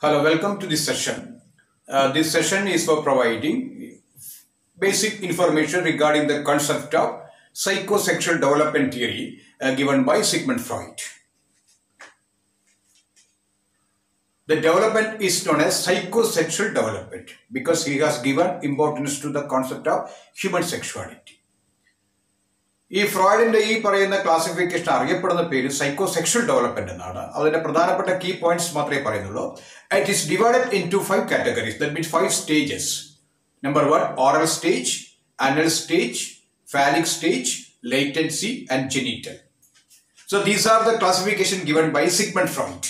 Hello, welcome to this session. Uh, this session is for providing basic information regarding the concept of psychosexual development theory uh, given by Sigmund Freud. The development is known as psychosexual development because he has given importance to the concept of human sexuality. ഈ ഫ്രോയിഡിന്റെ ഈ പറയുന്ന classification അറിയപ്പെടുന്ന പേര് psychosexual development എന്നാണ് അതിന്റെ പ്രധാനപ്പെട്ട key points മാത്രമേ പറയുന്നുള്ളൂ it is divided into five categories that means five stages number one oral stage anal stage phallic stage latency and genital so these are the classification given by Sigmund Freud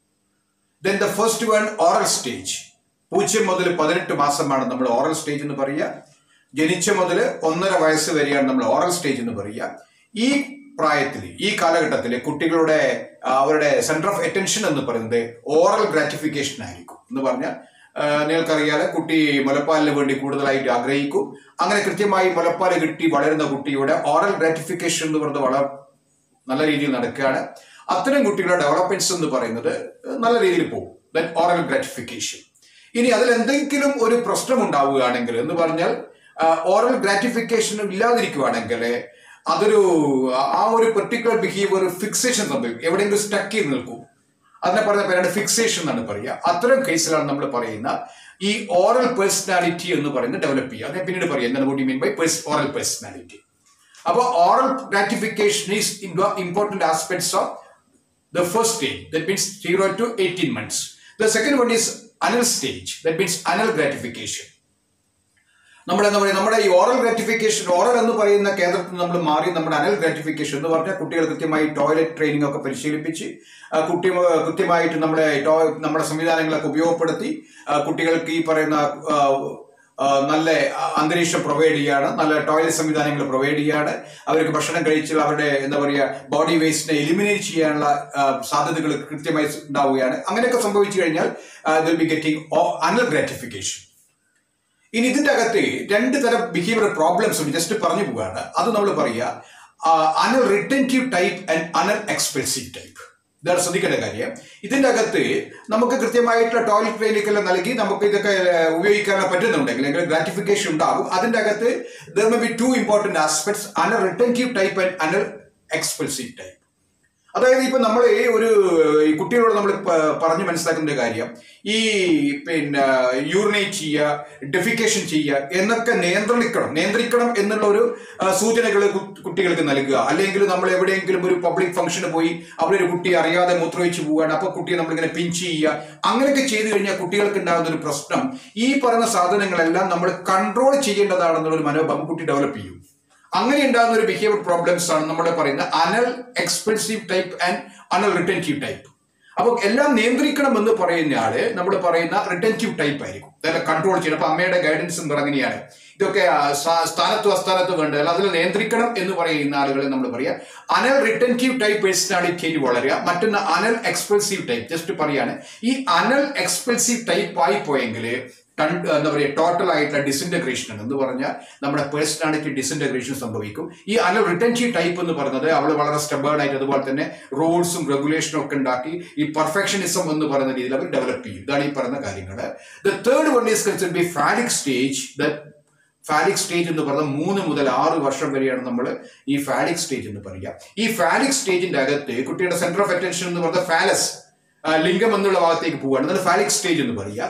then the first one oral stage പൂജ്യം മുതൽ പതിനെട്ട് മാസമാണ് നമ്മൾ oral stage എന്ന് പറയുക ജനിച്ച മുതൽ ഒന്നര വയസ്സ് വരെയാണ് നമ്മൾ ഓറൽ സ്റ്റേജ് എന്ന് പറയുക ഈ പ്രായത്തിൽ ഈ കാലഘട്ടത്തിൽ കുട്ടികളുടെ ആ, അവരുടെ സെന്റർ ഓഫ് അറ്റൻഷൻ എന്ന് പറയുന്നത് ഓറൽ ഗ്രാറ്റിഫിക്കേഷൻ ആയിരിക്കും എന്ന് പറഞ്ഞാൽ ആ, നിങ്ങൾക്കറിയാലോ കുട്ടി മുലപ്പാലിന് വേണ്ടി കൂടുതലായിട്ട് ആഗ്രഹിക്കും അങ്ങനെ കൃത്യമായി മുലപ്പാൽ കിട്ടി വളരുന്ന കുട്ടിയുടെ ഓറൽ ഗ്രാറ്റിഫിക്കേഷൻ എന്ന് പറയുന്നത് വളരെ നല്ല രീതിയിൽ നടക്കുകയാണ് അത്തരം കുട്ടികളുടെ ഡെവലപ്മെന്റ്സ് എന്ന് പറയുന്നത് നല്ല രീതിയിൽ പോകും ദെൻ ഓറൽ ഗ്രാറ്റിഫിക്കേഷൻ ഇനി അതിൽ എന്തെങ്കിലും ഒരു പ്രശ്നം ഉണ്ടാവുകയാണെങ്കിൽ എന്ന് പറഞ്ഞാൽ ഓറൽ ഗ്രാറ്റിഫിക്കേഷൻ ഇല്ലാതിരിക്കുവാണെങ്കിൽ അതൊരു ആ ഒരു പെർട്ടിക്കുലർ ബിഹേവിയർ ഫിക്സേഷൻ സംഭവിക്കും എവിടെയെങ്കിലും സ്റ്റക്ക് ചെയ്ത് നിൽക്കും അതിനെ പറയുന്ന പേരാണ് ഫിക്സേഷൻ എന്നാണ് പറയുക അത്തരം കേസിലാണ് നമ്മൾ പറയുന്ന ഈ ഓറൽ പേഴ്സണാലിറ്റി എന്ന് പറയുന്നത് ഡെവലപ്പ് ചെയ്യുക അതിനെ പിന്നീട് പറയാം എന്താണ് what mean by oral personality അപ്പോൾ oral gratification is important aspects of the first stage that means 0 to 18 months the second one is anal stage that means anal gratification നമ്മൾ എന്താ പറയുക നമ്മുടെ ഈ ഓറൽ ഗ്രാറ്റിഫിക്കേഷൻ ഓറൽ എന്ന് പറയുന്ന കേന്ദ്രത്തിൽ നിന്ന് നമ്മൾ മാറി നമ്മുടെ അനൽ ഗ്രാറ്റിഫിക്കേഷൻ എന്ന് പറഞ്ഞാൽ കുട്ടികൾ കൃത്യമായി ടോയ്ലറ്റ് ട്രെയിനിങ് ഒക്കെ പരിശീലിപ്പിച്ച് ആ, കുട്ടി കൃത്യമായിട്ട് നമ്മുടെ ടോ- നമ്മുടെ സംവിധാനങ്ങളൊക്കെ ഉപയോഗപ്പെടുത്തി ആ, കുട്ടികൾക്ക് ഈ പറയുന്ന ആ, ആ, നല്ല അന്തരീക്ഷം പ്രൊവൈഡ് ചെയ്യാണ് നല്ല ടോയ്ലറ്റ് സംവിധാനങ്ങൾ പ്രൊവൈഡ് ചെയ്യാണ് അവർക്ക് ഭക്ഷണം കഴിച്ച് അവരുടെ എന്താ പറയുക ബോഡി വേസ്റ്റിനെ എലിമിനേറ്റ് ചെയ്യാനുള്ള ആ, സാധ്യതകൾ കൃത്യമായി ഉണ്ടാവുകയാണ് അങ്ങനെയൊക്കെ സംഭവിച്ചു കഴിഞ്ഞാൽ they'll be getting anal gratification ഇനി ഇതിന്റെ അകത്ത് രണ്ട് തരം ബിഹേവിയർ പ്രോബ്ലംസ് ഉണ്ട് ജസ്റ്റ് പറഞ്ഞു പോവാണ് അത് നമ്മൾ പറയുക anal retentive type and anal expensive type ഇതാണ് ശ്രദ്ധിക്കേണ്ട കാര്യം ഇതിന്റെ അകത്ത് നമുക്ക് കൃത്യമായിട്ടുള്ള ടോയ്ലറ്റ് ട്രെയിനിങ് എല്ലാം നൽകി നമുക്ക് ഇതൊക്കെ ഏഹ്, ഉപയോഗിക്കാൻ പറ്റുന്നുണ്ടെങ്കിൽ അല്ലെങ്കിൽ ഗ്രാറ്റിഫിക്കേഷൻ ഉണ്ടാകും അതിന്റെ അകത്ത് there may be two important aspects anal retentive type and anal expensive type അതായത് ഇപ്പൊ നമ്മൾ ഒരു ഈ കുട്ടികളോട് നമ്മൾ പറഞ്ഞു മനസ്സിലാക്കുന്ന ഒരു കാര്യം ഈ പിന്നെ യൂറിനേറ്റ് ചെയ്യുക ഡെഫിക്കേഷൻ ചെയ്യുക എന്നൊക്കെ നിയന്ത്രിക്കണം നിയന്ത്രിക്കണം എന്നുള്ള ഒരു സൂചനകൾ കുട്ടികൾക്ക് നൽകുക അല്ലെങ്കിൽ നമ്മൾ എവിടെയെങ്കിലും ഒരു പബ്ലിക് ഫംഗ്ഷന് പോയി അവിടെ ഒരു കുട്ടി അറിയാതെ മൂത്രമൊഴിച്ച് പോവുകയാണ് അപ്പൊ കുട്ടിയെ നമ്മളിങ്ങനെ പിഞ്ച് ചെയ്യുക അങ്ങനെയൊക്കെ ചെയ്തു കഴിഞ്ഞാൽ കുട്ടികൾക്ക് ഉണ്ടാകുന്ന ഒരു പ്രശ്നം ഈ പറയുന്ന സാധനങ്ങളെല്ലാം നമ്മൾ കൺട്രോൾ ചെയ്യേണ്ടതാണെന്നുള്ള ഒരു മനോഭാവം കുട്ടി ഡെവലപ്പ് ചെയ്യും അങ്ങനെ ഉണ്ടാകുന്ന ഒരു ബിഹേവിയർ പ്രോബ്ലംസ് ആണ് നമ്മൾ പറയുന്ന anal expensive type and anal retentive type അപ്പോൾ എല്ലാം നിയന്ത്രിക്കണം എന്ന് പറയുന്ന ആള് നമ്മൾ പറയുന്ന റിട്ടൻറ്റീവ് ടൈപ്പ് ആയിരിക്കും അതെല്ലാം കൺട്രോൾ ചെയ്യണം അപ്പൊ അമ്മയുടെ ഗൈഡൻസ് എന്ന് അങ്ങനെയാണ് ഇതൊക്കെ ആ, സ്ഥാ- സ്ഥാനത്തും അസ്ഥാനത്തും വേണ്ട അല്ല അതിൽ നിയന്ത്രിക്കണം എന്ന് പറയുന്ന ആളുകളെ നമ്മൾ പറയാം അനൽ റിട്ടൻറ്റീവ് ടൈപ്പ് പേഴ്സണാലിറ്റി വളരുക മറ്റൊന്ന് അനൽ എക്സ്പെൻസീവ് ടൈപ്പ് ജസ്റ്റ് പറയാണ് ഈ അനൽ എക്സ്പെൻസീവ് ടൈപ്പ് ആയി പോയെങ്കിൽ കൺ- എന്താ പറയുക ടോട്ടൽ ആയിട്ടുള്ള ഡിസിൻറ്റഗ്രേഷൻ എന്ന് പറഞ്ഞാൽ നമ്മുടെ പേഴ്സണാലിറ്റി ഡിസിൻറ്റഗ്രേഷൻ സംഭവിക്കും ഈ അനൽ റിട്ടൻറ്റീവ് ടൈപ്പ് എന്ന് പറയുന്നത് അവൾ വളരെ സ്റ്റബേൺ ആയിട്ട് അതുപോലെ തന്നെ റൂൾസും റെഗുലേഷനും ഒക്കെ ഉണ്ടാക്കി ഈ പെർഫെക്ഷനിസം എന്ന് പറയുന്ന രീതിയിൽ അവർ ഡെവലപ്പ് ചെയ്യും ഇതാണ് ഈ പറയുന്ന കാര്യങ്ങൾ the third one is consider be phallic stage the phallic stage എന്ന് പറയുന്നത് മൂന്ന് മുതൽ ആറ് വർഷം വരെയാണ് നമ്മൾ ഈ ഫാലിക് സ്റ്റേജ് എന്ന് പറയുക ഈ ഫാലിക് സ്റ്റേജിന്റെ അകത്ത് കുട്ടിയുടെ സെന്റർ ഓഫ് അറ്റൻഷൻ എന്ന് പറയുന്നത് ഫാലസ് ആ, ലിംഗം എന്നുള്ള ഭാഗത്തേക്ക് പോവുകയാണ് അതാണ് ഫാലിക് സ്റ്റേജ് എന്ന് പറയുക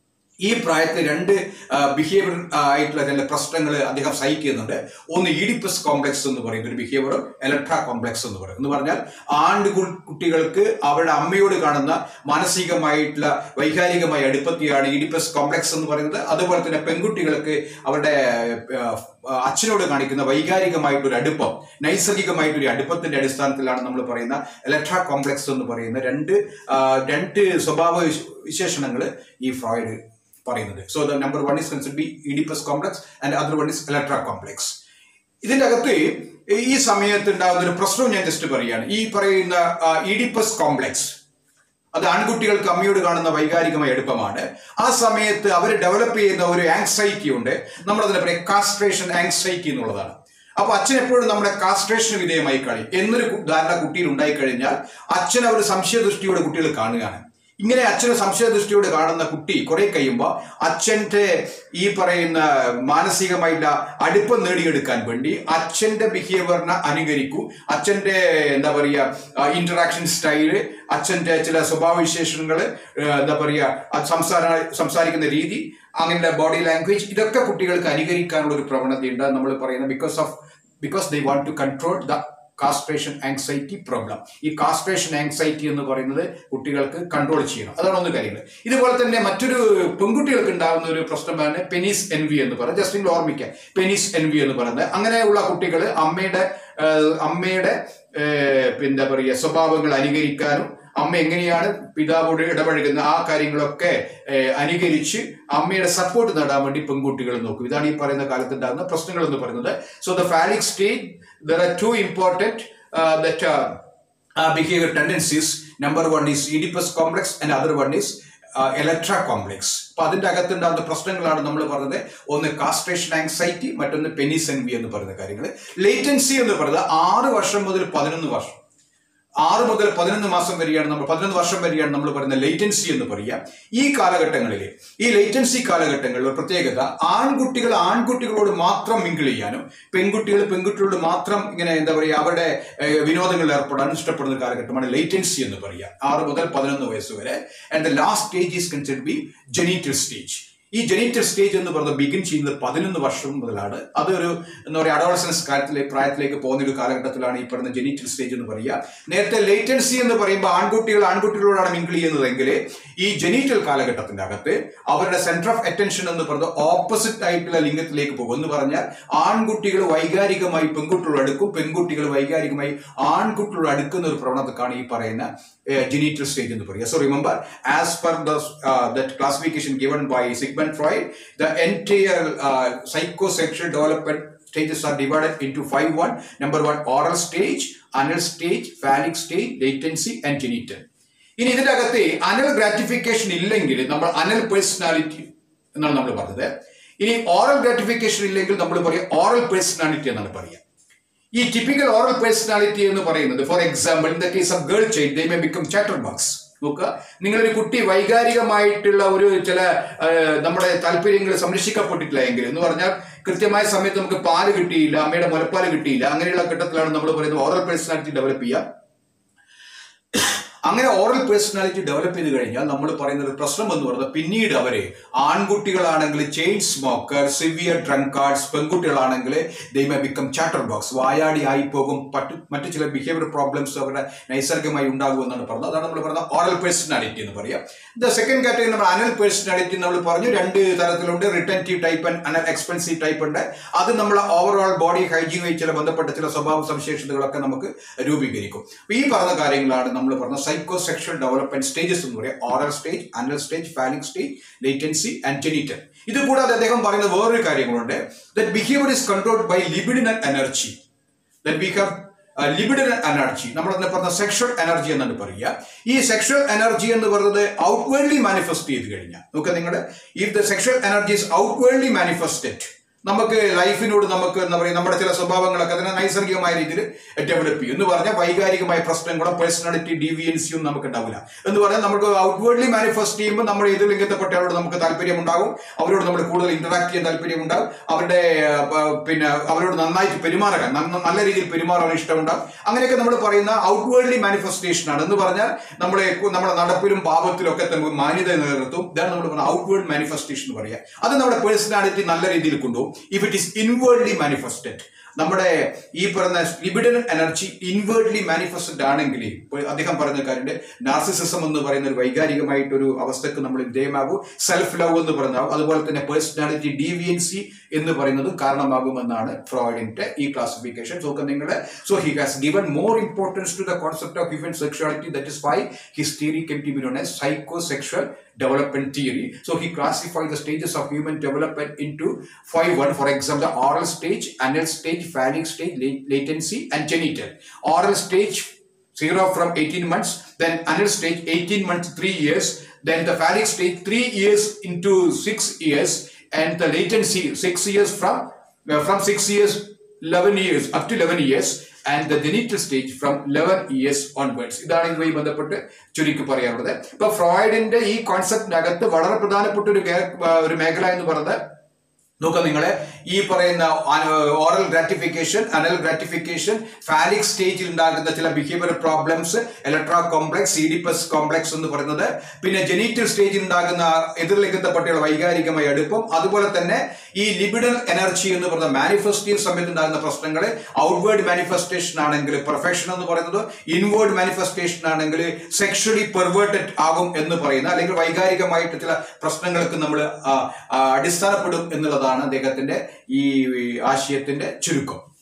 ഈ പ്രായത്തിൽ രണ്ട് ബിഹേവിയർ ആയിട്ടുള്ള ചില പ്രശ്നങ്ങൾ അദ്ദേഹം സഹിക്കുന്നുണ്ട് ഒന്ന് ഈഡിപ്പസ് കോംപ്ലക്സ് എന്ന് പറയുന്ന ഒരു ബിഹേവിയറും എലക്ട്ര കോംപ്ലക്സ് എന്ന് പറയും എന്ന് പറഞ്ഞാൽ ആണ്ട് കു- കുട്ടികൾക്ക് അവരുടെ അമ്മയോട് കാണുന്ന മാനസികമായിട്ടുള്ള വൈകാരികമായ അടുപ്പത്തെയാണ് ഈഡിപ്പസ് കോംപ്ലക്സ് എന്ന് പറയുന്നത് അതുപോലെ തന്നെ പെൺകുട്ടികൾക്ക് അവരുടെ ആ, അച്ഛനോട് കാണിക്കുന്ന വൈകാരികമായിട്ടൊരു അടുപ്പം നൈസർഗികമായിട്ടൊരു അടുപ്പത്തിന്റെ അടിസ്ഥാനത്തിലാണ് നമ്മൾ പറയുന്ന എലക്ട്ര കോംപ്ലക്സ് എന്ന് പറയുന്ന രണ്ട് ആ, രണ്ട് സ്വഭാവ വിശേഷണങ്ങൾ ഈ ഫ്രോയിഡ് പറയുന്നത് so the number one is consider be Oedipus complex and other one is Electra complex ഇതിന്റെ അകത്ത് ഈ സമയത്ത് ഉണ്ടാകുന്ന ഒരു പ്രശ്നവും ഞാൻ ജസ്റ്റ് പറയുകയാണ് ഈ പറയുന്ന ഇഡിപ്പസ് കോംപ്ലക്സ് അത് ആൺകുട്ടികൾക്ക് അമ്മയോട് കാണുന്ന വൈകാരികമായ അടുപ്പമാണ് ആ സമയത്ത് അവർ ഡെവലപ്പ് ചെയ്യുന്ന ഒരു ആങ്സൈറ്റി ഉണ്ട് നമ്മൾ അതിനെ പറയാം കാസ്ട്രേഷൻ ആങ്സൈറ്റി എന്നുള്ളതാണ് അപ്പൊ അച്ഛൻ എപ്പോഴും നമ്മുടെ കാസ്ട്രേഷന് വിധേയമായി കളി എന്നൊരു കു- ധാരണ കുട്ടിയിൽ ഉണ്ടായിക്കഴിഞ്ഞാൽ അച്ഛൻ അവർ സംശയദൃഷ്ടിയോടെ കുട്ടികൾ കാണുകയാണ് ഇങ്ങനെ അച്ഛന് സംശയദൃഷ്ടിയോട് കാണുന്ന കുട്ടി കുറെ കഴിയുമ്പോൾ അച്ഛന്റെ ഈ പറയുന്ന മാനസികമായിട്ടുള്ള അടുപ്പം നേടിയെടുക്കാൻ വേണ്ടി അച്ഛന്റെ ബിഹേവിയറിനെ അനുകരിക്കൂ അച്ഛന്റെ എന്താ പറയുക ഇന്ററാക്ഷൻ സ്റ്റൈല് അച്ഛന്റെ ചില സ്വഭാവവിശേഷങ്ങൾ എന്താ പറയുക അത് സംസാര സംസാരിക്കുന്ന രീതി അങ്ങനെയുള്ള ബോഡി ലാംഗ്വേജ് ഇതൊക്കെ കുട്ടികൾക്ക് അനുകരിക്കാനുള്ള ഒരു പ്രവണതയുണ്ട് നമ്മൾ പറയുന്നത് because of because they want to control the castration anxiety problem ഈ കാസ്ട്രേഷൻ ആങ്സൈറ്റി എന്ന് പറയുന്നത് കുട്ടികൾക്ക് കൺട്രോൾ ചെയ്യണം അതാണ് ഒന്ന് കാര്യങ്ങൾ ഇതുപോലെ തന്നെ മറ്റൊരു പെൺകുട്ടികൾക്ക് ഉണ്ടാകുന്ന ഒരു പ്രശ്നമാണ് പെനീസ് എൻവി എന്ന് പറയുന്നത് ജസ്റ്റ് നിങ്ങൾ ഓർമ്മിക്കുക പെനീസ് എൻവി എന്ന് പറയുന്നത് അങ്ങനെയുള്ള കുട്ടികൾ അമ്മയുടെ ഏഹ്, അമ്മയുടെ ഏഹ്, പിന്നെ പറയുക സ്വഭാവങ്ങൾ അനുകരിക്കാനും അമ്മ എങ്ങനെയാണ് പിതാവോട് ഇടപഴകുന്ന ആ കാര്യങ്ങളൊക്കെ ഏഹ്, അനുകരിച്ച് അമ്മയുടെ സപ്പോർട്ട് നേടാൻ വേണ്ടി പെൺകുട്ടികൾ നോക്കും ഇതാണ് ഈ പറയുന്ന കാലത്ത് ഉണ്ടാകുന്ന പ്രശ്നങ്ങൾ എന്ന് പറയുന്നത് so the phallic state there are two important that behavior tendencies number one is Oedipus complex and other one is Electra complex അപ്പൊ അതിന്റെ അകത്തുണ്ടാകുന്ന പ്രശ്നങ്ങളാണ് നമ്മൾ പറഞ്ഞത് ഒന്ന് കാസ്ട്രേഷൻ ആങ്സൈറ്റി മറ്റൊന്ന് പെനിസ് എൻവി എന്ന് പറയുന്ന കാര്യങ്ങൾ ലേറ്റൻസി എന്ന് പറയുന്നത് ആറ് വർഷം മുതൽ പതിനൊന്ന് വർഷം ആറ് മുതൽ പതിനൊന്ന് മാസം വരെയാണ് നമ്മൾ പതിനൊന്ന് വർഷം വരെയാണ് നമ്മൾ പറയുന്ന ലേറ്റൻസി എന്ന് പറയുക ഈ കാലഘട്ടങ്ങളിൽ ഈ ലേറ്റൻസി കാലഘട്ടങ്ങളിൽ ഒരു പ്രത്യേകത ആൺകുട്ടികൾ ആൺകുട്ടികളോട് മാത്രം മിങ്കിൾ ചെയ്യാനും പെൺകുട്ടികൾ പെൺകുട്ടികളോട് മാത്രം ഇങ്ങനെ എന്താ പറയുക അവരുടെ ഏഹ്, വിനോദങ്ങളിൽ ഏർപ്പെടാൻ ഇഷ്ടപ്പെടുന്ന കാലഘട്ടമാണ് ലേറ്റൻസി എന്ന് പറയുക ആറ് മുതൽ പതിനൊന്ന് വയസ്സ് വരെ and the last stage is consider be genital stage ഈ ജെനീറ്റൽ സ്റ്റേജ് എന്ന് പറയുന്നത് ബിഗിൻ ചെയ്യുന്നത് പതിനൊന്ന് വർഷം മുതലാണ് അതൊരു എന്താ പറയുക അഡോളസൻസ് കാലത്തിലേക്ക് പ്രായത്തിലേക്ക് പോകുന്ന ഒരു കാലഘട്ടത്തിലാണ് ഈ പറയുന്ന ജെനീറ്റൽ സ്റ്റേജ് എന്ന് പറയുക നേരത്തെ ലേറ്റൻസി എന്ന് പറയുമ്പോൾ ആൺകുട്ടികൾ ആൺകുട്ടികളോടാണ് മിങ്കിൾ ചെയ്യുന്നതെങ്കിൽ ഈ ജെനീറ്റൽ കാലഘട്ടത്തിന്റെ അകത്ത് അവരുടെ സെന്റർ ഓഫ് അറ്റൻഷൻ എന്ന് പറയുന്നത് ഓപ്പോസിറ്റ് ആയിട്ടുള്ള ലിംഗത്തിലേക്ക് പോകും എന്ന് പറഞ്ഞാൽ ആൺകുട്ടികൾ വൈകാരികമായി പെൺകുട്ടികളോട് അടുക്കും പെൺകുട്ടികൾ വൈകാരികമായി ആൺകുട്ടികളോട് അടുക്കുന്ന ഒരു പ്രവണതക്കാണ് ഈ പറയുന്ന ജെനീറ്റൽ സ്റ്റേജ് എന്ന് പറയുക so remember as per that classification given by Sigmund Freud the entire psychosexual development stages are divided into five one number one oral stage anal stage phallic stage latency and genital ഇനി ഇതിന്റെ അകത്ത് അനൽ gratification ഇല്ലെങ്കിൽ നമ്മൾ അനൽ personality എന്നാണ് നമ്മൾ പറഞ്ഞത് ഇനി oral gratification ഇല്ലെങ്കിൽ നമ്മൾ പറയും ഓറൽ പേഴ്സണാലിറ്റി എന്നാണ് പറയുക ഈ ടിപ്പിക്കൽ ഓറൽ പേഴ്സണാലിറ്റി എന്ന് പറയുന്നത് for example in the case of girl child they may become chatterbox നോക്കുക നിങ്ങളൊരു കുട്ടി വൈകാരികമായിട്ടുള്ള ഒരു ചില ആ, നമ്മുടെ താല്പര്യങ്ങൾ സംരക്ഷിക്കപ്പെട്ടിട്ടില്ല എങ്കിൽ എന്ന് പറഞ്ഞാൽ കൃത്യമായ സമയത്ത് നമുക്ക് പാല് കിട്ടിയില്ല അമ്മയുടെ മുലപ്പാല് കിട്ടിയില്ല അങ്ങനെയുള്ള ഘട്ടത്തിലാണ് നമ്മൾ പറയുന്നത് ഓറൽ പേഴ്സണാലിറ്റി ഡെവലപ്പ് ചെയ്യുക അങ്ങനെ ഓറൽ പേഴ്സണാലിറ്റി ഡെവലപ്പ് ചെയ്ത് കഴിഞ്ഞാൽ നമ്മൾ പറയുന്ന ഒരു പ്രശ്നം എന്ന് പറയുന്നത് പിന്നീട് അവര് ആൺകുട്ടികളാണെങ്കിൽ ചെയിൻ സ്മോക്കർ സിവിയർ ഡ്രങ്കാർഡ്സ് പെൺകുട്ടികളാണെങ്കിൽ they may become chatterbox വായാടി ആയി പോകും പറ്റു മറ്റു ചില ബിഹേവിയർ പ്രോബ്ലംസ് അവരുടെ നൈസർഗികമായി ഉണ്ടാകുമെന്നാണ് പറഞ്ഞത് അതാണ് നമ്മൾ പറയുന്നത് ഓറൽ പേഴ്സണാലിറ്റി എന്ന് പറയാം ദ സെക്കൻഡ് കാറ്റഗറി നമ്മൾ അനൽ പേഴ്സണാലിറ്റി നമ്മൾ പറഞ്ഞു രണ്ട് തരത്തിലുണ്ട് retentive type and anal expensive type ഉണ്ട് അത് നമ്മൾ ഓവറോൾ ബോഡി ഹൈജീനുമായി ചില ബന്ധപ്പെട്ട ചില സ്വഭാവ സവിശേഷതകളൊക്കെ നമുക്ക് രൂപീകരിക്കും അപ്പൊ ഈ പറഞ്ഞ കാര്യങ്ങളാണ് നമ്മൾ പറഞ്ഞ സൈക്കോ സെക്ഷൽ ഡെവലപ്മെന്റ് സ്റ്റേജസ് എന്ന് പറയുക oral stage anal stage phallic stage latency and genital ഇത് കൂടാതെ അദ്ദേഹം പറയുന്ന വേറൊരു കാര്യങ്ങളുണ്ട് that behavior is controlled by libidinal energy that we have libidal energy നമ്മൾ അതിനെ പറഞ്ഞ സെക്ഷൽ എനർജി എന്നാണ് പറയുക ഈ സെക്ഷൽ എനർജി എന്ന് പറയുന്നത് ഔട്ട്വേർഡ്ലി മാനിഫെസ്റ്റ് ചെയ്ത് കഴിഞ്ഞാൽ നോക്കുക നിങ്ങൾ if the sexual energy is outwardly manifested നമുക്ക് ലൈഫിനോട് നമുക്ക് എന്താ പറയുക നമ്മുടെ ചില സ്വഭാവങ്ങളൊക്കെ അതിനെ നൈസർഗികമായ രീതിയിൽ ഡെവലപ്പ് ചെയ്യും എന്ന് പറഞ്ഞാൽ വൈകാരികമായ പ്രശ്നങ്ങളോ പേഴ്സണാലിറ്റി ഡീവിയൻസിയും നമുക്ക് ഉണ്ടാവില്ല എന്ന് പറഞ്ഞാൽ നമുക്ക് ഔട്ട്വേർഡ്ലി മാനിഫെസ്റ്റ് ചെയ്യുമ്പോൾ നമ്മുടെ എതിർ ലിംഗത്തെപ്പെട്ടവരോട് നമുക്ക് താല്പര്യം ഉണ്ടാകും അവരോട് നമ്മൾ കൂടുതൽ ഇന്ററാക്ട് ചെയ്യാൻ താല്പര്യം ഉണ്ടാകും അവരുടെ ആ, പ- പിന്നെ അവരോട് നന്നായിട്ട് പെരുമാറാൻ നന്ന- നല്ല രീതിയിൽ പെരുമാറാൻ ഇഷ്ടമുണ്ടാകും അങ്ങനെയൊക്കെ നമ്മൾ പറയുന്ന ഔട്ട്വേർഡ്ലി മാനിഫെസ്റ്റേഷൻ ആണ് എന്ന് പറഞ്ഞാൽ നമ്മളെ നമ്മുടെ നടപ്പിലും പാപത്തിലും ഒക്കെ നമുക്ക് മാന്യത നിലനിർത്തും ഇതാണ് നമ്മൾ പറഞ്ഞ ഔട്ട്വേർഡ് മാനിഫെസ്റ്റേഷൻ എന്ന് പറയുക അത് നമ്മുടെ പേഴ്സണാലിറ്റി നല്ല രീതിയിൽ കൊണ്ടുപോകും if it is inwardly manifested നമ്മുടെ ഈ പറയുന്ന ലിബിഡൽ എനർജി ഇൻവേർഡ്ലി മാനിഫെസ്റ്റഡ് ആണെങ്കിൽ ഇപ്പോൾ അദ്ദേഹം പറഞ്ഞ കാര്യമുണ്ട് നാർസിസിസം എന്ന് പറയുന്ന ഒരു വൈകാരികമായിട്ടൊരു അവസ്ഥക്ക് നമ്മൾ വിധേയമാകും സെൽഫ് ലവ് എന്ന് പറയുന്ന അതുപോലെ തന്നെ പേഴ്സണാലിറ്റി ഡീവിയൻസി എന്ന് പറയുന്നത് കാരണമാകുമെന്നാണ് ഫ്രോയിഡിന്റെ ഈ ക്ലാസിഫിക്കേഷൻ സോ നിങ്ങൾ so he has given more importance to the concept of human sexuality that is why his theory can be known as psychosexual development theory. So he classified the stages of human development into five one. For example, the oral stage, anal stage, phallic stage, la- latency, and genital. Oral stage zero from 18 months, then anal stage 18 months, three years, then the phallic stage three years into six years, and the latency six years from uh, from six years eleven years up to eleven years and the genital stage from eleven years onwards ഇതാണ് ഇതുമായി ബന്ധപ്പെട്ട് ചുരുക്കി പറയാറുള്ളത് ഇപ്പൊ ഫ്രോയിഡിന്റെ ഈ കോൺസെപ്റ്റിനകത്ത് വളരെ പ്രധാനപ്പെട്ട ഒരു ഗേ- ഒരു മേഖല എന്ന് പറയുന്നത് നോക്കാം നിങ്ങളെ ഈ പറയുന്ന oral gratification anal gratification phallic സ്റ്റേജിൽ ഉണ്ടാകുന്ന ചില behavior problems electro complex Oedipus complex എന്ന് പറയുന്നത് പിന്നെ ജെനീറ്റൽ സ്റ്റേജിൽ ഉണ്ടാകുന്ന എതിർലിഖിതപ്പെട്ടുള്ള വൈകാരികമായ അടുപ്പം അതുപോലെ തന്നെ ഈ ലിബിഡൽ എനർജി എന്ന് പറയുന്ന മാനിഫെസ്റ്റീവ് സമയത്ത് ഉണ്ടാകുന്ന പ്രശ്നങ്ങൾ ഔട്ട്വേർഡ് മാനിഫെസ്റ്റേഷൻ ആണെങ്കിൽ പെർഫെക്ഷൻ എന്ന് പറയുന്നത് ഇൻവേർഡ് മാനിഫെസ്റ്റേഷൻ ആണെങ്കിൽ സെക്ഷലി പെർവേർട്ടഡ് ആകും എന്ന് പറയുന്ന അല്ലെങ്കിൽ വൈകാരികമായിട്ട് ചില പ്രശ്നങ്ങൾക്ക് നമ്മൾ അടിസ്ഥാനപ്പെടും എന്നുള്ളതാണ് അദ്ദേഹത്തിന്റെ ഈ ആശയത്തിന്റെ ചുരുക്കം